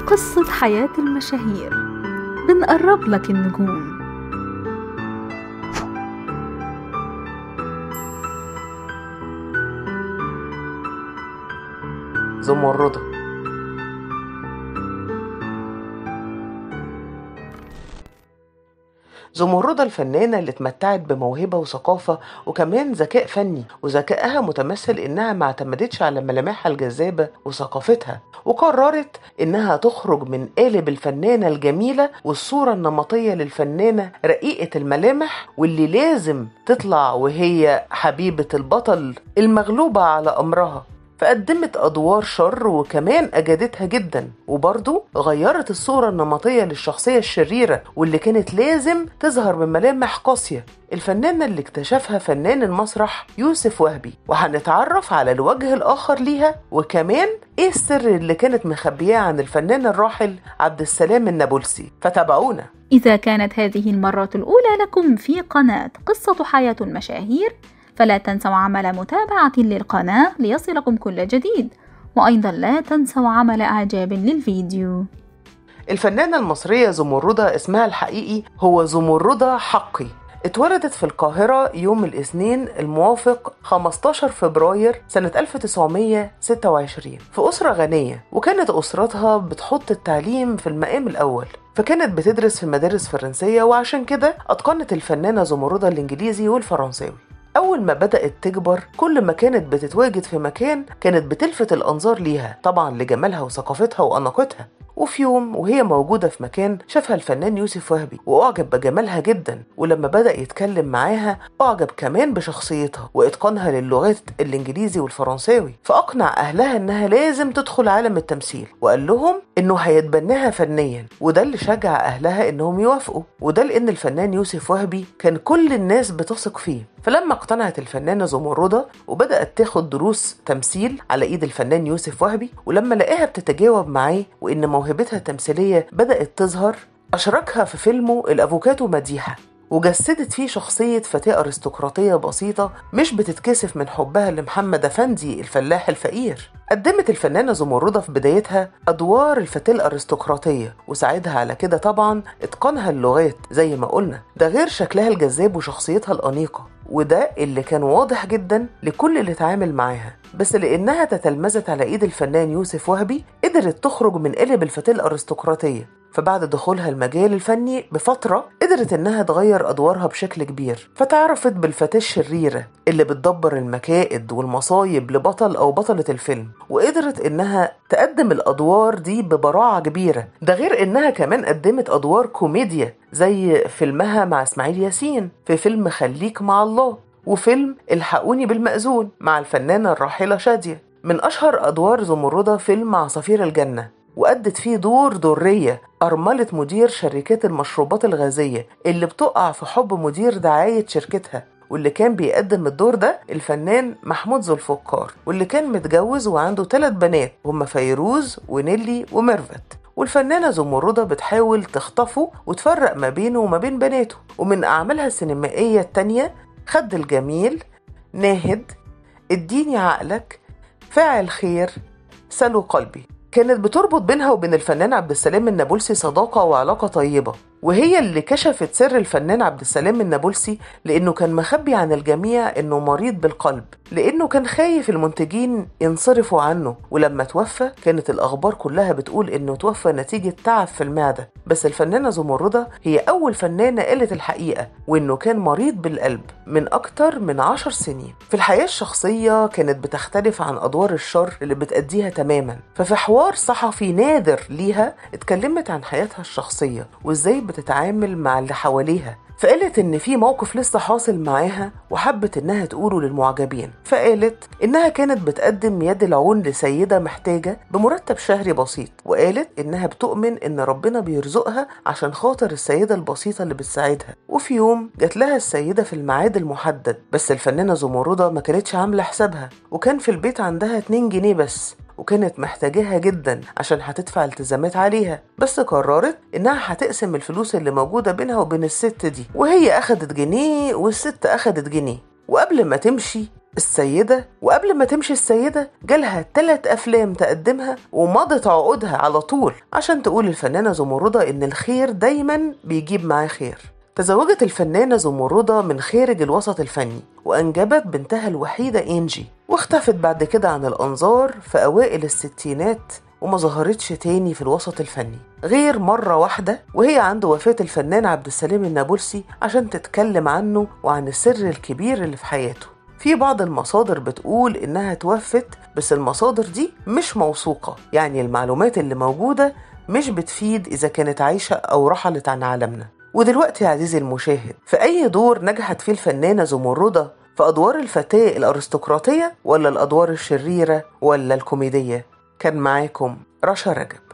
قصة حياة المشاهير بنقرب لك النجوم زمردة زمردة الفنانة اللي اتمتعت بموهبة وثقافة وكمان ذكاء فني وذكائها متمثل إنها ما اعتمدتش على ملامحها الجذابة وثقافتها وقررت إنها تخرج من قالب الفنانة الجميلة والصورة النمطية للفنانة رقيقة الملامح واللي لازم تطلع وهي حبيبة البطل المغلوبة على أمرها فقدمت أدوار شر وكمان أجادتها جدا وبرضه غيرت الصورة النمطية للشخصية الشريرة واللي كانت لازم تظهر بملامح قاسية الفنانة اللي اكتشفها فنان المسرح يوسف وهبي وهنتعرف على الوجه الآخر ليها وكمان إيه السر اللي كانت مخبياه عن الفنان الراحل عبد السلام النابلسي فتابعونا إذا كانت هذه المرة الأولى لكم في قناة قصة حياة المشاهير فلا تنسوا عمل متابعة للقناة ليصلكم كل جديد وأيضا لا تنسوا عمل إعجاب للفيديو الفنانة المصرية زمردة اسمها الحقيقي هو زمردة حقي اتولدت في القاهرة يوم الاثنين الموافق 15 فبراير سنة 1926 في أسرة غنية وكانت أسرتها بتحط التعليم في المقام الأول فكانت بتدرس في مدارس فرنسية وعشان كده أتقنت الفنانة زمردة الإنجليزي والفرنساوي أول ما بدأت تكبر كل ما كانت بتتواجد في مكان كانت بتلفت الأنظار ليها طبعا لجمالها وثقافتها وأناقتها وفي يوم وهي موجودة في مكان شافها الفنان يوسف وهبي وأعجب بجمالها جدا ولما بدأ يتكلم معاها أعجب كمان بشخصيتها وإتقانها للغات الإنجليزي والفرنساوي فأقنع أهلها إنها لازم تدخل عالم التمثيل وقال لهم إنه هيتبناها فنيا وده اللي شجع أهلها إنهم يوافقوا وده لأن الفنان يوسف وهبي كان كل الناس بتثق فيه فلما اقتنعت الفنانة زمردة وبدأت تاخد دروس تمثيل على إيد الفنان يوسف وهبي ولما لقاها بتتجاوب معاه وإن موهبتها التمثيلية بدأت تظهر أشركها في فيلمه الأفوكاتو مديحة وجسدت فيه شخصية فتاة أرستقراطية بسيطة مش بتتكسف من حبها لمحمد أفندي الفلاح الفقير قدمت الفنانة زمردة في بدايتها أدوار الفتاة الأرستقراطية وساعدها على كده طبعا إتقانها اللغات زي ما قلنا ده غير شكلها الجذاب وشخصيتها الأنيقة وده اللي كان واضح جدا لكل اللي اتعامل معاها بس لانها تتلمذت على ايد الفنان يوسف وهبي قدرت تخرج من قلب الفتاة الارستقراطية فبعد دخولها المجال الفني بفترة قدرت انها تغير ادوارها بشكل كبير فتعرفت بالفتاة الشريرة اللي بتدبر المكائد والمصايب لبطل او بطلة الفيلم وقدرت انها تقدم الادوار دي ببراعة كبيرة ده غير انها كمان قدمت ادوار كوميديا زي فيلمها مع اسماعيل ياسين في فيلم خليك مع الله وفيلم الحقوني بالمأذون مع الفنانة الراحلة شادية من أشهر أدوار زمردة فيلم عصافير الجنة وأدت فيه دور درية أرملة مدير شركات المشروبات الغازية اللي بتقع في حب مدير دعاية شركتها واللي كان بيقدم الدور ده الفنان محمود ذو الفقار واللي كان متجوز وعنده ثلاث بنات هما فيروز ونيلي وميرفت والفنانة زمردة بتحاول تخطفه وتفرق ما بينه وما بين بناته ومن أعمالها السينمائية التانية خد الجميل ناهد اديني عقلك فاعل خير سلو قلبي كانت بتربط بينها وبين الفنان عبد السلام النابلسي صداقة وعلاقة طيبة وهي اللي كشفت سر الفنان عبد السلام النابلسي لانه كان مخبي عن الجميع انه مريض بالقلب لانه كان خايف المنتجين ينصرفوا عنه ولما توفى كانت الاخبار كلها بتقول انه توفى نتيجه تعب في المعده بس الفنانه زمردة هي اول فنانه قالت الحقيقه وانه كان مريض بالقلب من اكتر من عشر سنين في الحياه الشخصيه كانت بتختلف عن ادوار الشر اللي بتأديها تماما ففي حوار صحفي نادر ليها اتكلمت عن حياتها الشخصيه وازاي بتتعامل مع اللي حواليها فقالت ان في موقف لسه حاصل معاها وحبت انها تقوله للمعجبين فقالت انها كانت بتقدم يد العون لسيدة محتاجة بمرتب شهري بسيط وقالت انها بتؤمن ان ربنا بيرزقها عشان خاطر السيدة البسيطة اللي بتساعدها وفي يوم جات لها السيدة في الميعاد المحدد بس الفنانة زمردة ما كانتش عاملة حسابها وكان في البيت عندها 2 جنيه بس وكانت محتاجاها جدا عشان هتدفع التزامات عليها بس قررت انها هتقسم الفلوس اللي موجودة بينها وبين الست دي وهي اخدت جنيه والست اخدت جنيه وقبل ما تمشي السيدة وقبل ما تمشي السيدة جالها تلات أفلام تقدمها ومضت عقودها على طول عشان تقول الفنانة زمردة إن الخير دايما بيجيب معاه خير تزوجت الفنانة زمردة من خارج الوسط الفني وأنجبت بنتها الوحيدة إنجي واختفت بعد كده عن الأنظار في أوائل الستينات وما ظهرتش تاني في الوسط الفني غير مرة واحدة وهي عند وفاة الفنان عبد السلام النابلسي عشان تتكلم عنه وعن السر الكبير اللي في حياته في بعض المصادر بتقول إنها توفت بس المصادر دي مش موثوقة يعني المعلومات اللي موجودة مش بتفيد إذا كانت عايشة أو رحلت عن عالمنا ودلوقتي يا عزيزي المشاهد في أي دور نجحت فيه الفنانة زمردة في أدوار الفتاة الأرستقراطية ولا الأدوار الشريرة ولا الكوميدية كان معاكم رشا رجب